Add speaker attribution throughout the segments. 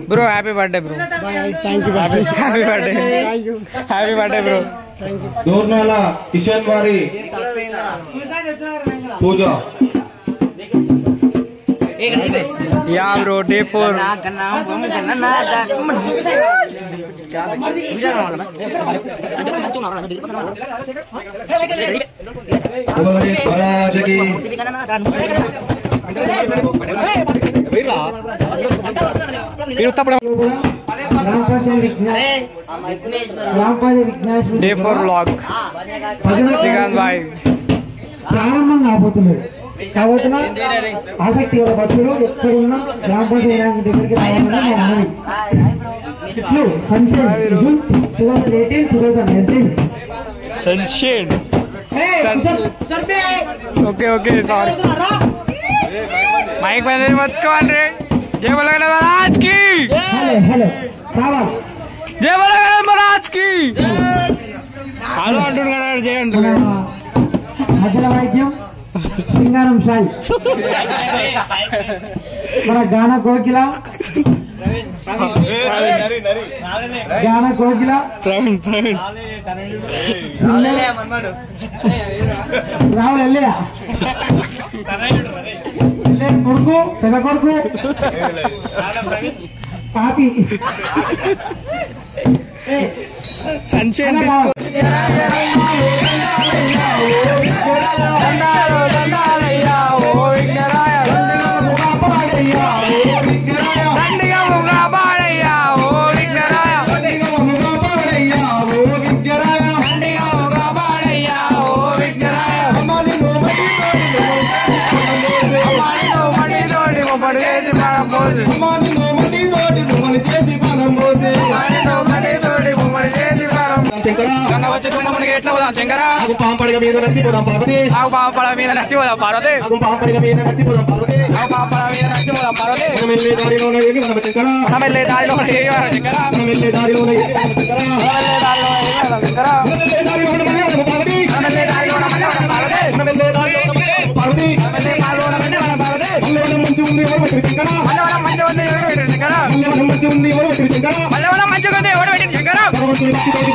Speaker 1: Bro happy birthday bro
Speaker 2: thank you
Speaker 1: happy birthday happy birthday bro
Speaker 3: Doornala Kishan వారి పూజ
Speaker 1: యా bro డే ఫోర్
Speaker 3: కుమారి పరాజకి
Speaker 2: గ్రామ పంచాయతీ విజ్ఞా- గ్రామ పంచాయతీ విఘ్నేశ్వర
Speaker 1: డే ఫోర్ బ్లాగ్ శ్రీకాంత్ బాయ్
Speaker 2: ప్రారంభం కాబోతున్నది కాబట్టి ఆసక్తి గల భక్తులు ఎక్కడ ఉన్నా గ్రామ పంచాయతీ వినాయకుడి దగ్గరికి రావాలని నా మనవి ఇట్లు sunset June two thousand eighteen two thousand nineteen
Speaker 1: sunshade okay okay sorry mike మీద మొత్తుకోండి జై బలగల మహారాజ్ కి
Speaker 2: హలో హలో కావాలి
Speaker 1: జై బలగల మహారాజ్ కి హలో అంటుండు కదా జై
Speaker 2: మన
Speaker 1: అంటున్నాడు
Speaker 2: మధ్యల వైద్యం సింగారం సాయి మన గాన కోకిల గాన కోకిల
Speaker 1: ప్రవీణ్ ప్రవీణ్
Speaker 2: రావులు వెళ్ళయా కొడుకు పెద్ద కొడుకు పాపి
Speaker 1: సన్షేడ్
Speaker 2: అలా కావాలి.
Speaker 1: దండాలు దండాలయ్యా ఓ విఘ్నరాయ దండిగా ముగా పాడయ్యా ఓ విఘ్నరాయ దండిగా ముగా పాడయ్యా ఓ విఘ్నరాయ అమ్మానిలో మడితోటి ముప్పటి చేసి మనం పోసి అమ్మానిలో మడితోటి ముమ్మడి చేసి మనం గంగ వచ్చి తుంగమునికి ఎట్లా పోదాం శంకర
Speaker 3: పాంపడిగ మీద నచ్చిపోదాం పార్వతి
Speaker 1: ఆగు పాపడ మీద నచ్చి పోదాం పార్వతి
Speaker 3: ఆగు పాంపడిగ మీద నచ్చిపోదాం పార్వతి
Speaker 1: ఆగు పాపడ మీద నచ్చి పోదాం పార్వతి
Speaker 3: మనం వెళ్ళే దారిలోన ఏమి మన శంకర
Speaker 1: మనం వెళ్ళే దారిలో ఏ వారం శంకర
Speaker 3: మనం వెళ్ళే దారిలోన ఏమి మన శంకర
Speaker 1: మనం వెళ్ళే దారిలో ఏ వారం శంకర
Speaker 3: మనం వెళ్ళే దారిలోన మళ్ళీ మన పార్వతి
Speaker 1: మనం వెళ్ళే దారిలో మళ్ళీ మనం పార్వతి
Speaker 3: మనం వెళ్ళే దారిలోన మళ్ళీ మన పార్వతి
Speaker 1: మనం వెళ్ళే దారిలో మళ్ళీ మనం పార్వతి
Speaker 3: మల్లవనం మంచి ఉంది ఎవరు పెట్టిన శంకర
Speaker 1: మళ్ళీ మనం మంచిగా ఉంది ఎవడు పెట్టిండు శంకర
Speaker 3: మల్లవనం మంచి ఉంది ఎవరు పెట్టిన శంకర
Speaker 1: మళ్ళీ మనం మంచిగా ఉంది ఎవడు పెట్టిండు శంకర
Speaker 3: భగవంతుని భక్తితోటి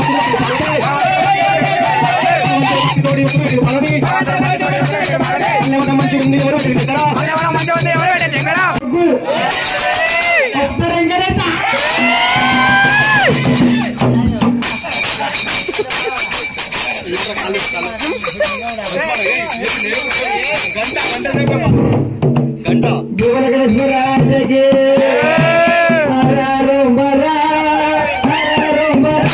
Speaker 3: భక్తితోటి భక్తితోటి పార్వతి మల్లవనం మంచి ఉంది ఎవరు పెట్టిన శంకర
Speaker 1: మళ్ళీ మనం మంచిగా ఉంది ఎవడు పెట్టిండు శంకర
Speaker 2: భువనగణేశ్వరాజకి హరరో మరా, హరరో మరా,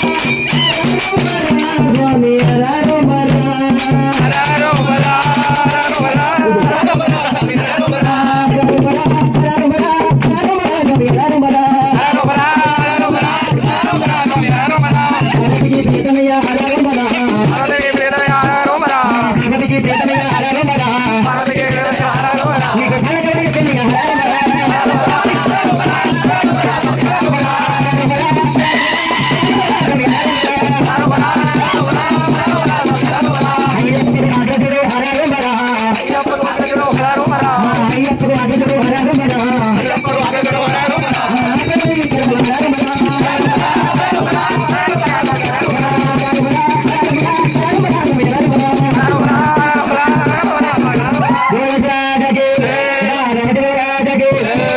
Speaker 2: స్వామి హరరో మరా.
Speaker 1: హరరో బలా, హరరో బలా.
Speaker 2: హరరో మరా, హరరో మరా, హరరో మరా, హరరో మరా.
Speaker 1: హరరో బలా, హరరో బలా, హరరో బలా, స్వామి హరరో బలా.
Speaker 2: హరతికి ప్రీతమయ్య హరరో మరా.
Speaker 1: పార్వతికి ప్రియతమయ్య హరరో బలా.
Speaker 2: హరతికి ప్రీతమయ్య హరరో మరా.
Speaker 1: పార్వతికి ప్రియతమయ్య హరరో బలా.
Speaker 2: నీకు కలకలికి తెలియ హరరో మరా. అయ్యప్పని అడ్డదుడు హరరో మరా.
Speaker 1: అయ్యప్పడు అగ్రజుడు హరరో బలా.
Speaker 2: అయ్యప్పని అడ్డదుడు హరరో మరా.
Speaker 1: అయ్యప్పడు అగ్రజుడు హరరో బలా. హరరో బలా, హరరో బలా, హరరో బలా, హరరో బలా.
Speaker 2: రాజకి రాజకి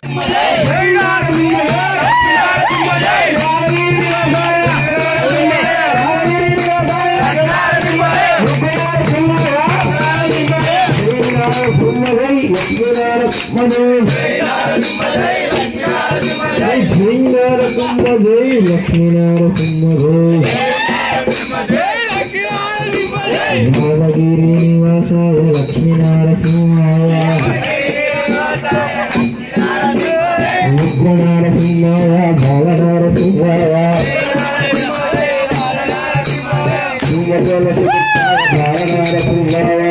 Speaker 2: లక్ష్మీనారసింహ నివాసాయ లక్ష్మీనారసింహాయ ఉగ్రనారసింహాయ బాలనారసింహాయ సింహజల సుమిత్రాయ బాలనారసింహాయ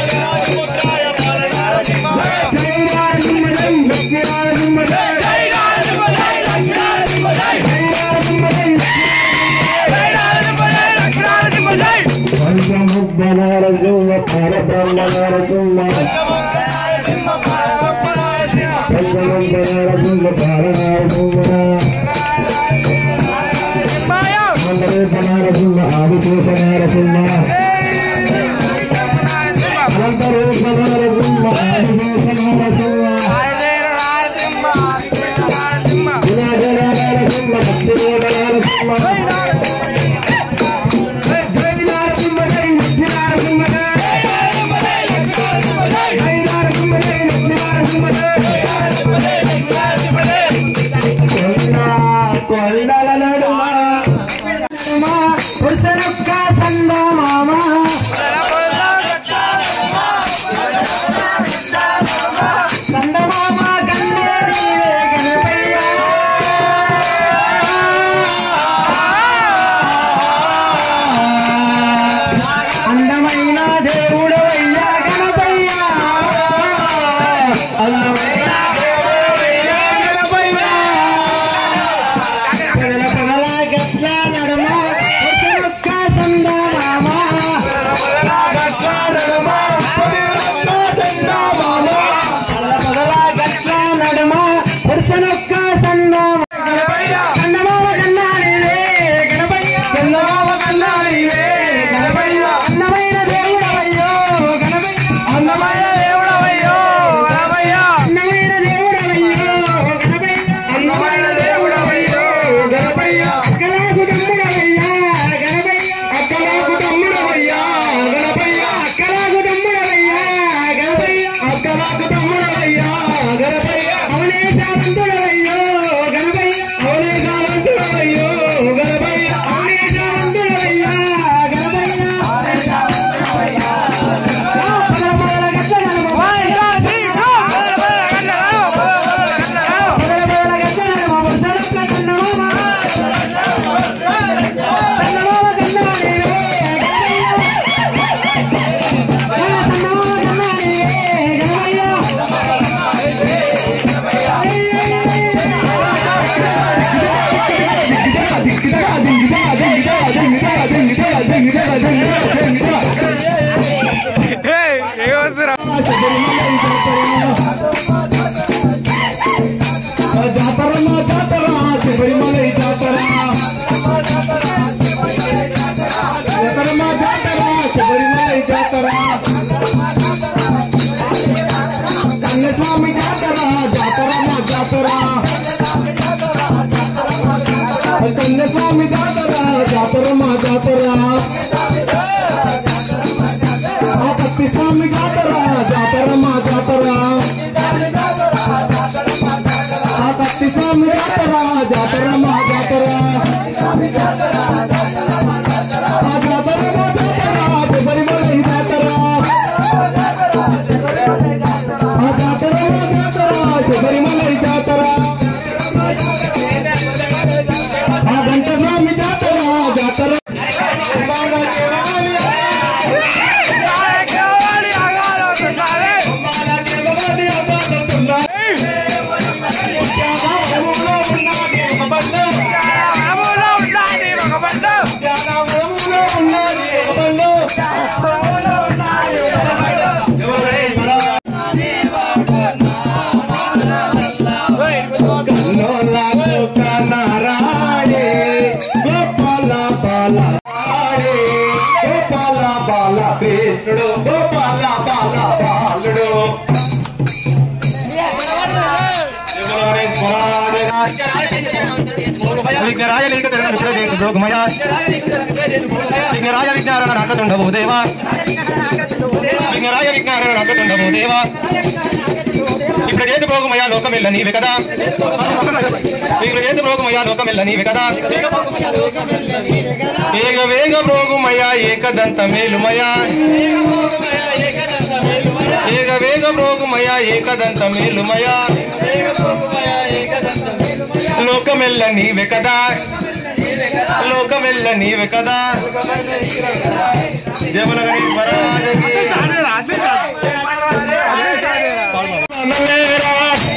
Speaker 2: పంచముగ్ధనారసింహ పరబ్రహ్మనారసింహ పంచముగ్ధనారసింహ బాలనారసింహ
Speaker 3: జాతర కన్నస్వామి జాతర జాతర మా జాతర కన్నస్వామి జాతర జాతర మా జాతర ఆ కత్తి స్వామి జాతర జాతర మా జాతర ఆ కత్తి స్వామి జాతర జాతర మా జాతర ఆ జాతర మా జాతర శబరిమల జాతర ఆ జాతర మా జాతర శబరిమల జాతర ఆ గంట స్వామి జాతర జాతర బాగా చేయాలి. బాగా చేయాలి, అవ్వాలనుకున్నా. త్యాగవనములో ఉన్నది ఒక బండ. త్యాగవనములో ఉన్నది ఒక బండ. ఎవరైనా కన్నోలకు కన్నరాడే గోపాల బాల ఆడే గోపాల బాల కృష్ణుడు గోపాల బాల బాలుడు విఘ్నరాయ లీక తిరగ విగ్రహ జోగమయ విఘ్నరాయ విజ్ఞాన నాకతుండవు దేవా విఘ్నరాయ విజ్ఞాన నాకతుండవు దేవా ఇప్పుడు చేతి భోగమయ లోకమెల్ల నీవే కదా ఇప్పుడు చేతి భోగమయ లోకమెల్ల నీవే కదా వేగ వేగ భోగుమయ ఏకదంత మేలుమయ వేగ వేగ భోగుమయ ఏకదంత మేలుమయ లోకమెల్ల నీవే కదా లోకమెల్ల నీవే కదా జమున గణేశ్వరాజకి లేరా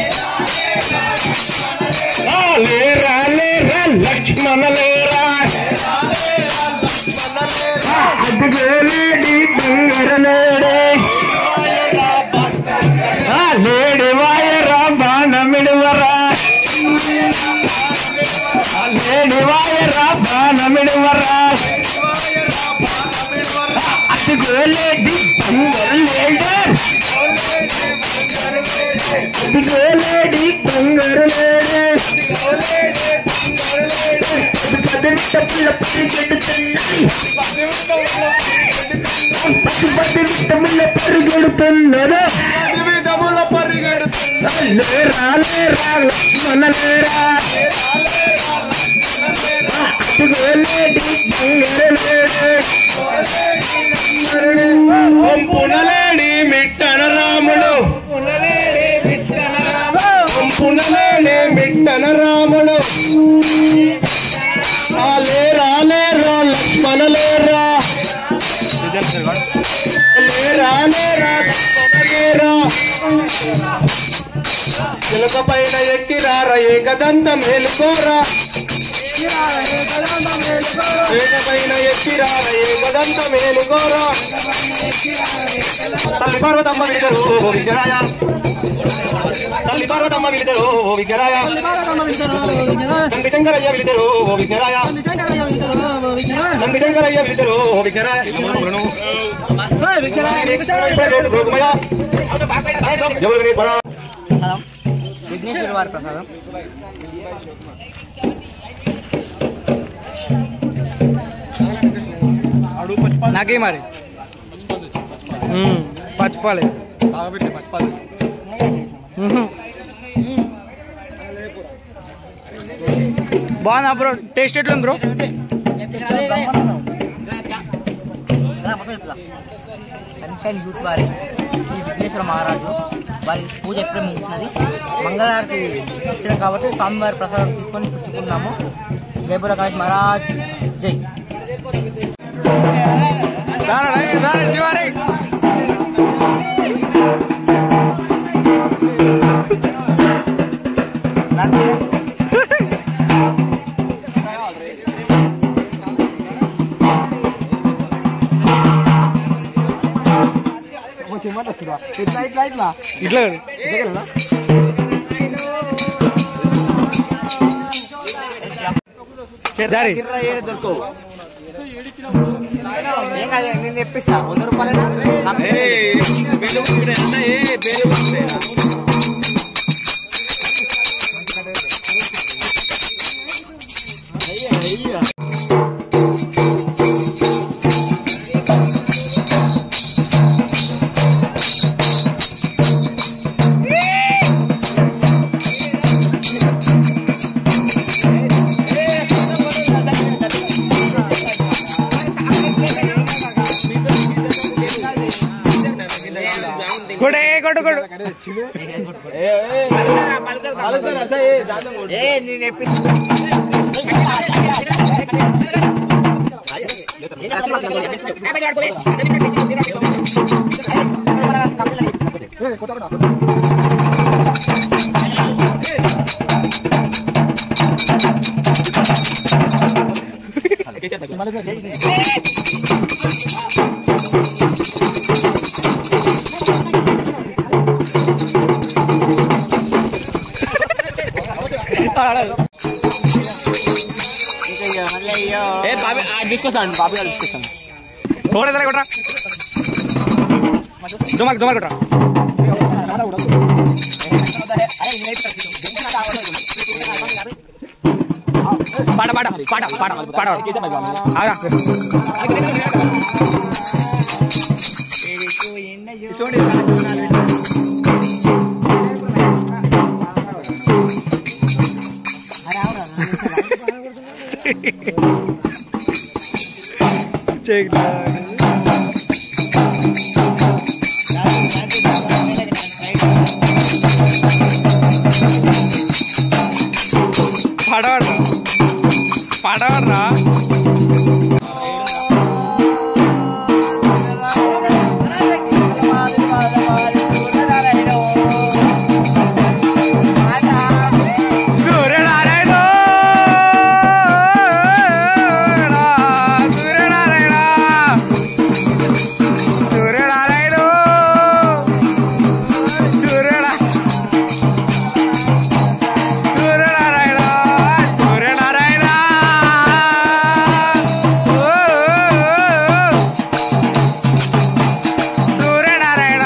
Speaker 3: ఆ, లేరా లేరా లక్ష్మణ లేరా అడ్డుగోలేడి బంగార లేడే ఆ, లేడి వాయరా బాణమిడువరా ఆ, లేడి వాయరా బాణమిడువరా అడ్డుగోలేడి బంగార లేడే అడ్డుగోలేడి బంగార లేడే పది పిల్ల పరిగెడుతున్నాయి పది పది విత్తముల పరిగెడుతున్నదా
Speaker 1: విధముల పరిగెడుతున్న
Speaker 3: లేరా లేరా లక్ష్మణ లేరా అటుగోలేడి బంగారు లేడే పునలేడి మిట్టన రాముడు పునలేడి మిట్టన రాముడు ఆ లేరా లేరా లక్ష్మణ లేరా లేరా లేరా లక్ష్మణ లేరా చిలక పైన ఎక్కిరార ఏకదంత మేలుకోరా ఏక పైన ఎక్కిరార ఏకదంత మేలుకోరా తల్లి పార్వతమ్మ విలిచరు ఓ విగ్రహాయ తల్లి పార్వతమ్మ విలిచరు ఓ విగ్రహాయ తండ్రి శంకరయ్య విలిచరు ఓ విగ్రహాయ తండ్రి శంకరయ్య విలిచరు ఓ విగ్రహాయ ఎవరు పరా
Speaker 4: విఘ్నేశ్వర వారి ప్రసాదం నాకే మరి పచ్చిపాలే బాగుందా బ్రో టేస్ట్ ఎట్లుంది బ్రో
Speaker 5: సన్షైన్ యూత్ వారి శ్రీ విఘ్నేశ్వర మహారాజు వారి పూజ ఎప్పుడే ముగిసినది మంగళహారతి ఇచ్చినాం కాబట్టి స్వామివారి ప్రసాదం తీసుకొని పుచ్చుకున్నాము జయపుర గణేష్ మహారాజ్ జై
Speaker 4: శివారి ఇట్లా దారి
Speaker 5: ఏం కాదు నేను తెప్పిస్తా వంద రూపాయలైనా
Speaker 4: కొడే కొడు కొడు
Speaker 5: ఏ నేను తెప్పిస్తా
Speaker 3: ఏ బాబీ తీసుకొస్తాను బాబీ గారు తీసుకొస్తాను
Speaker 4: కొడే తల కొట్రా దుమాక్ దుమాక్ కొట్రా పాట పాట పాట పాట పాట ఆగా చెక్ పడవడ్రా పడవడ్రా సూర్యనారాయణ సూర్యనారాయణ సూర్యనారాయణ సూర్యనా సూర్యనారాయణ సూర్యనారాయణ ఓ, సూర్యనారాయణ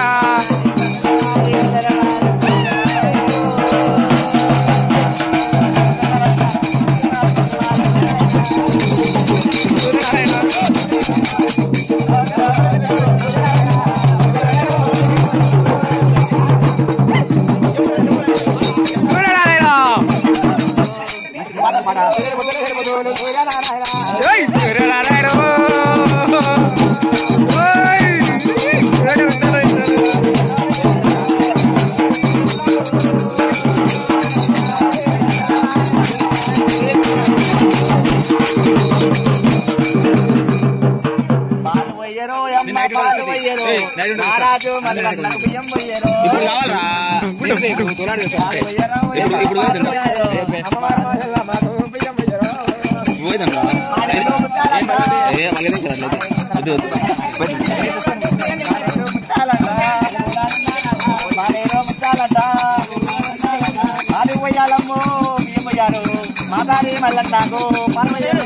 Speaker 4: సూర్యనారాయణ ఓయ్ సూర్యనారాయణ ఓయ్ సూర్యనారాయణ
Speaker 5: పాలు పోయ్యరు అమ్మ పాలు పోయ్యరు మహారాజు మళ్ళీ నాకు బియ్యం పోయ్యరు
Speaker 3: ఇప్పుడు కావాలరా ఇప్పుడు తోలాడు ఇప్పుడు ఇప్పుడు పోయిందమ్మా ఏ మళ్ళీ వద్దు
Speaker 5: పాలు పోయాలమ్మో బియ్యం పోయారు మాదారి మళ్ళీ నాకు పాలు పోయారు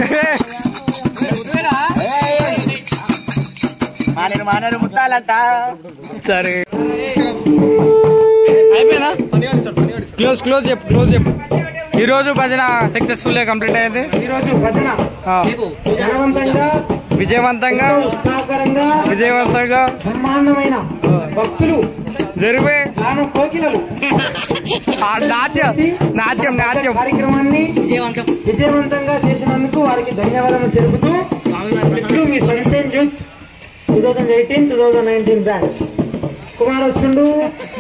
Speaker 5: మానేరు మానేరు ముత్తాలంట
Speaker 4: సరే అయిపోయిందా క్లోజ్ క్లోజ్ చెప్పు క్లోజ్ చెప్పు ఈ రోజు భజన సక్సెస్ఫుల్ గా కంప్లీట్ అయింది
Speaker 2: ఈ రోజు భజన
Speaker 4: ఆ,
Speaker 2: విజయవంతంగా
Speaker 4: విజయవంతంగా
Speaker 2: ఉత్సాహకరంగా
Speaker 4: విజయవంతంగా
Speaker 2: బ్రహ్మాండమైన భక్తులు
Speaker 4: జరిపే
Speaker 2: గాను కోకిలలు
Speaker 4: ఆ, నాట్యం నాట్యం నాట్యం
Speaker 2: కార్యక్రమాన్ని విజయవంతంగా చేసినందుకు వారికి ధన్యవాదాలు తెలుపుతూ ఇప్పుడు మీ sunshine youth two thousand eighteen two thousand nineteen branch Kumar వస్తుండు